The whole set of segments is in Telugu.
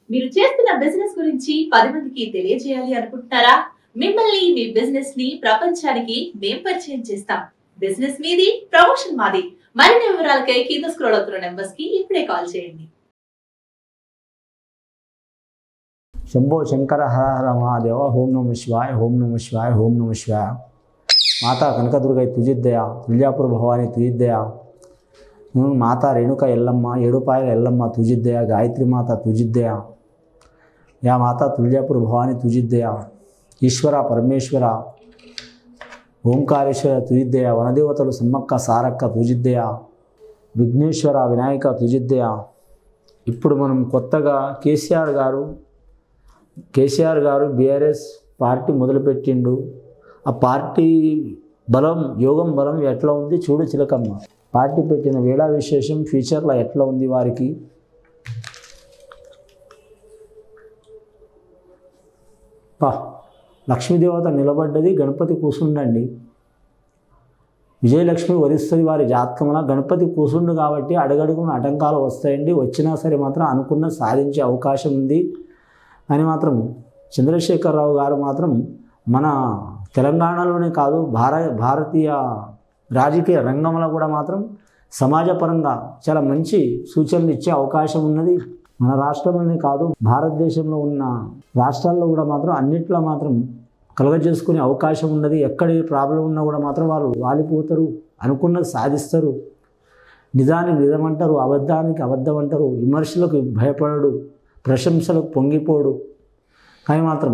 మీరు చేస్తున్న బిజినెస్ గురించి పది మందికి తెలియజేయాలి అనుకుంటున్నారా మిమ్మల్ని మీ బిజినెస్ ని ప్రపంచానికి మేం పరిచయం చేస్తాం బిజినెస్ మీది ప్రమోషన్ మాది మరిన్ని వివరాలకై కింద స్క్రోల్ అవుతున్న నెంబర్స్ కి ఇప్పుడే కాల్ చేయండి శంభో శంకర హర హర మహాదేవ ఓం నమ శివాయ ఓం నమ శివాయ ఓం నమ శివాయ మాతా కనకదుర్గై తుజిద్దయ తుల్యాపుర భవాని తుజిద్దయ మాతా రేణుక ఎల్లమ్మ ఏడుపాయల ఎల్లమ్మ తుజిద్దయ గాయత్రి మాత తుజిద్దయ యా మాతా తుల్యాపుర భవాని తుజిద్దయ ఈశ్వర పరమేశ్వర ఓంకారేశ్వర తుజిద్దయ వనదేవతలు సమ్మక్క సారక్క తుజిద్దయ విఘ్నేశ్వర వినాయక తుజిద్దయ ఇప్పుడు మనం కొత్తగా కేసీఆర్ గారు కేసీఆర్ గారు బీఆర్ఎస్ పార్టీ మొదలుపెట్టిండు ఆ పార్టీ బలం యోగం బలం ఎట్లా ఉంది చూడు చిలకమ్మ పార్టీ పెట్టిన వేళ విశేషం ఫ్యూచర్లో ఎట్లా ఉంది వారికి పా లక్ష్మీదేవత నిలబడ్డది గణపతి కూసుండండి విజయలక్ష్మి వరిస్తుంది వారి జాతకమున గణపతి కూసుండు కాబట్టి అడుగడుగున ఆటంకాలు వస్తాయండి వచ్చినా సరే మాత్రం అనుకున్న సాధించే అవకాశం ఉంది అని మాత్రం చంద్రశేఖరరావు గారు మాత్రం మన తెలంగాణలోనే కాదు భార భారతీయ రాజకీయ రంగంలో కూడా మాత్రం సమాజపరంగా చాలా మంచి సూచనలు ఇచ్చే అవకాశం ఉన్నది మన రాష్ట్రంలోనే కాదు భారతదేశంలో ఉన్న రాష్ట్రాల్లో కూడా మాత్రం అన్నిట్లో మాత్రం కలగజేసుకునే అవకాశం ఉన్నది ఎక్కడ ఏ ప్రాబ్లం ఉన్నా కూడా మాత్రం వాళ్ళు వాలిపోతారు అనుకున్నది సాధిస్తారు నిజానికి నిజమంటారు అబద్ధానికి అబద్ధం అంటారు విమర్శలకు భయపడడు ప్రశంసలకు పొంగిపోడు కానీ మాత్రం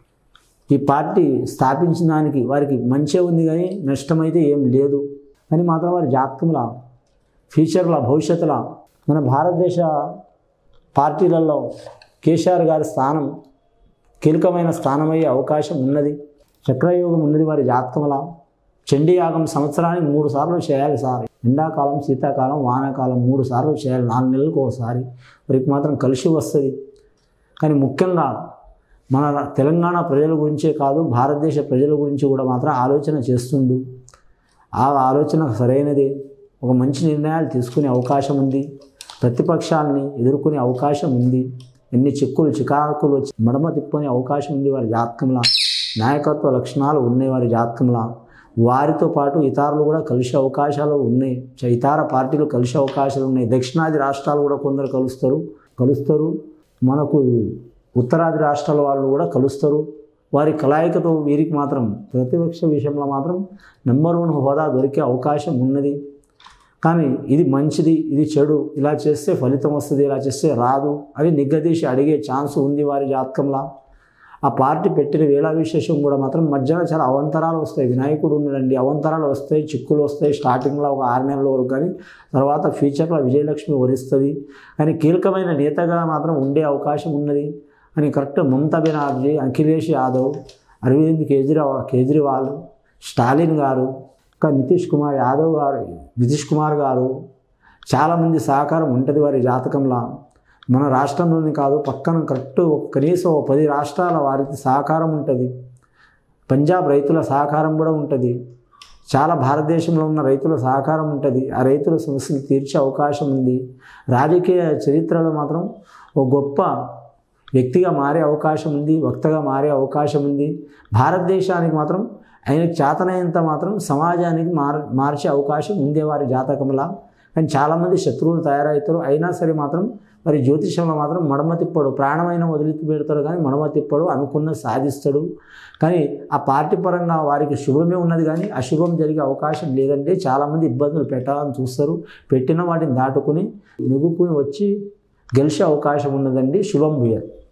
ఈ పార్టీ స్థాపించిన దానికి వారికి మంచే ఉంది కానీ నష్టమైతే ఏం లేదు అని మాత్రం వారి జాతకంలో ఫ్యూచర్లో భవిష్యత్తులో మన భారతదేశ పార్టీలలో కేసీఆర్ గారి స్థానం కీలకమైన స్థానమయ్యే అవకాశం ఉన్నది చక్రయోగం ఉన్నది వారి జాతకంలో చండీ యాగం సంవత్సరానికి మూడు సార్లు చేయాలి సార్ ఎండాకాలం శీతాకాలం వానాకాలం మూడు సార్లు చేయాలి నాలుగు నెలలకు ఒకసారి వారికి మాత్రం కలిసి వస్తుంది కానీ ముఖ్యంగా మన తెలంగాణ ప్రజల గురించే కాదు భారతదేశ ప్రజల గురించి కూడా మాత్రం ఆలోచన చేస్తుండు ఆ ఆలోచన సరైనదే ఒక మంచి నిర్ణయాలు తీసుకునే అవకాశం ఉంది ప్రతిపక్షాలని ఎదుర్కొనే అవకాశం ఉంది ఎన్ని చిక్కులు చికాకులు వచ్చి మడమ తిప్పుకునే అవకాశం ఉంది వారి జాతకంలో నాయకత్వ లక్షణాలు ఉన్నాయి వారి జాతకంలో వారితో పాటు ఇతరులు కూడా కలిసే అవకాశాలు ఉన్నాయి చ- ఇతర పార్టీలు కలిసే అవకాశాలు ఉన్నాయి దక్షిణాది రాష్ట్రాలు కూడా కొందరు కలుస్తారు కలుస్తారు మనకు ఉత్తరాది రాష్ట్రాల వాళ్ళు కూడా కలుస్తారు వారి కలాయికతో వీరికి మాత్రం ప్రతిపక్ష విషయంలో మాత్రం నెంబర్ వన్ హోదా దొరికే అవకాశం ఉన్నది కానీ ఇది మంచిది ఇది చెడు ఇలా చేస్తే ఫలితం వస్తుంది ఇలా చేస్తే రాదు అని నిగ్గదీసి అడిగే ఛాన్స్ ఉంది వారి జాతకంలో ఆ పార్టీ పెట్టిన వేళ విశేషం కూడా మాత్రం మధ్యలో చాలా అవంతరాలు వస్తాయి వినాయకుడు ఉన్నాడండి అవంతరాలు వస్తాయి చిక్కులు వస్తాయి స్టార్టింగ్లో ఒక ఆరు నెలల వరకు కానీ తర్వాత ఫ్యూచర్లో విజయలక్ష్మి వరిస్తుంది కానీ కీలకమైన నేతగా మాత్రం ఉండే అవకాశం ఉన్నది అని కరెక్ట్ మమతా బెనర్జీ అఖిలేష్ యాదవ్ అరవింద్ కేజ్రీవాల్ కేజ్రీవాల్ స్టాలిన్ గారు ఇంకా నితీష్ కుమార్ యాదవ్ గారు నితీష్ కుమార్ గారు చాలామంది సహకారం ఉంటుంది వారి జాతకంలో మన రాష్ట్రంలోనే కాదు పక్కన కరెక్ట్ ఒక కనీసం ఒక పది రాష్ట్రాల వారికి సహకారం ఉంటుంది పంజాబ్ రైతుల సహకారం కూడా ఉంటుంది చాలా భారతదేశంలో ఉన్న రైతుల సహకారం ఉంటుంది ఆ రైతుల సమస్యలు తీర్చే అవకాశం ఉంది రాజకీయ చరిత్రలో మాత్రం ఒక గొప్ప వ్యక్తిగా మారే అవకాశం ఉంది వక్తగా మారే అవకాశం ఉంది భారతదేశానికి మాత్రం ఆయనకు చేతనైనంత మాత్రం సమాజానికి మార్ మార్చే అవకాశం ఉంది వారి జాతకంలా కానీ చాలామంది శత్రువులు తయారవుతారు అయినా సరే మాత్రం మరి జ్యోతిషంలో మాత్రం మడమ తిప్పడు ప్రాణమైన వదిలి పెడతాడు కానీ మడమ తిప్పడు అనుకున్న సాధిస్తాడు కానీ ఆ పార్టీ పరంగా వారికి శుభమే ఉన్నది కానీ అశుభం జరిగే అవకాశం లేదంటే చాలామంది ఇబ్బందులు పెట్టాలని చూస్తారు పెట్టిన వాటిని దాటుకుని మిగుకుని వచ్చి గెలిచే అవకాశం ఉన్నదండి శుభం భూయత్